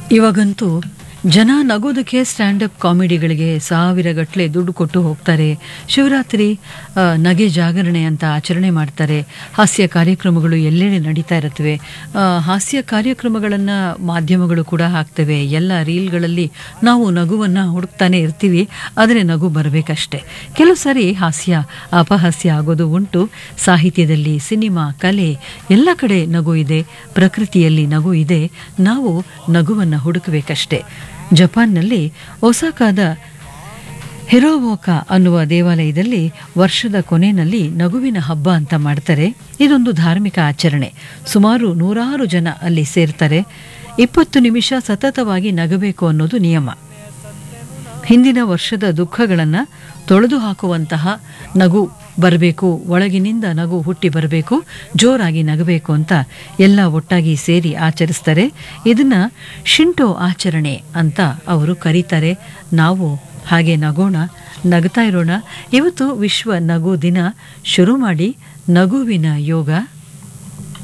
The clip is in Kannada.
ಇವಾಗಂತೂ ಜನ ನಗೋದಕ್ಕೆ ಸ್ಟ್ಯಾಂಡಪ್ ಕಾಮಿಡಿಗಳಿಗೆ ಸಾವಿರಗಟ್ಟಲೆ ದುಡ್ಡು ಕೊಟ್ಟು ಹೋಗ್ತಾರೆ ಶಿವರಾತ್ರಿ ಆ, ನಗೆ ಜಾಗರಣೆ ಅಂತ ಆಚರಣೆ ಮಾಡ್ತಾರೆ ಹಾಸ್ಯ ಕಾರ್ಯಕ್ರಮಗಳು ಎಲ್ಲೆಡೆ ನಡೀತಾ ಇರುತ್ತವೆ ಆ, ಹಾಸ್ಯ ಕಾರ್ಯಕ್ರಮಗಳನ್ನು ಮಾಧ್ಯಮಗಳು ಕೂಡ ಹಾಕ್ತವೆ ಎಲ್ಲ ರೀಲ್ಗಳಲ್ಲಿ ನಾವು ನಗುವನ್ನು ಹುಡುಕ್ತಾನೆ ಇರ್ತೀವಿ ಆದರೆ ನಗು ಬರಬೇಕಷ್ಟೆ ಕೆಲವು ಸಾರಿ ಹಾಸ್ಯ ಅಪಹಾಸ್ಯ ಆಗೋದು ಉಂಟು ಸಾಹಿತ್ಯದಲ್ಲಿ ಸಿನಿಮಾ ಕಲೆ ಎಲ್ಲ ಕಡೆ ನಗು ಇದೆ ಪ್ರಕೃತಿಯಲ್ಲಿ ನಗು ಇದೆ ನಾವು ನಗುವನ್ನು ಹುಡುಕಬೇಕಷ್ಟೆ ಜಪಾನ್ನಲ್ಲಿ ಒಸಾಕಾದ ಹಿರೋವೋಕಾ ಅನ್ನುವ ದೇವಾಲಯದಲ್ಲಿ ವರ್ಷದ ಕೊನೆಯಲ್ಲಿ ನಗುವಿನ ಹಬ್ಬ ಅಂತ ಮಾಡ್ತಾರೆ ಇದೊಂದು ಧಾರ್ಮಿಕ ಆಚರಣೆ ಸುಮಾರು ನೂರಾರು ಜನ ಅಲ್ಲಿ ಸೇರ್ತಾರೆ ಇಪ್ಪತ್ತು ನಿಮಿಷ ಸತತವಾಗಿ ನಗಬೇಕು ಅನ್ನೋದು ನಿಯಮ ಹಿಂದಿನ ವರ್ಷದ ದುಃಖಗಳನ್ನು ತೊಳೆದು ಹಾಕುವಂತಹ ನಗು ಬರಬೇಕು ಒಳಗಿನಿಂದ ನಗು ಹುಟ್ಟಿ ಬರಬೇಕು ಜೋರಾಗಿ ನಗಬೇಕು ಅಂತ ಎಲ್ಲ ಒಟ್ಟಾಗಿ ಸೇರಿ ಆಚರಿಸ್ತಾರೆ ಇದನ್ನ ಶಿಂಟೋ ಆಚರಣೆ ಅಂತ ಅವರು ಕರೀತಾರೆ ನಾವು ಹಾಗೆ ನಗೋಣ ನಗ್ತಾ ಇರೋಣ ಇವತ್ತು ವಿಶ್ವ ನಗು ದಿನ ಶುರು ಮಾಡಿ ನಗುವಿನ ಯೋಗ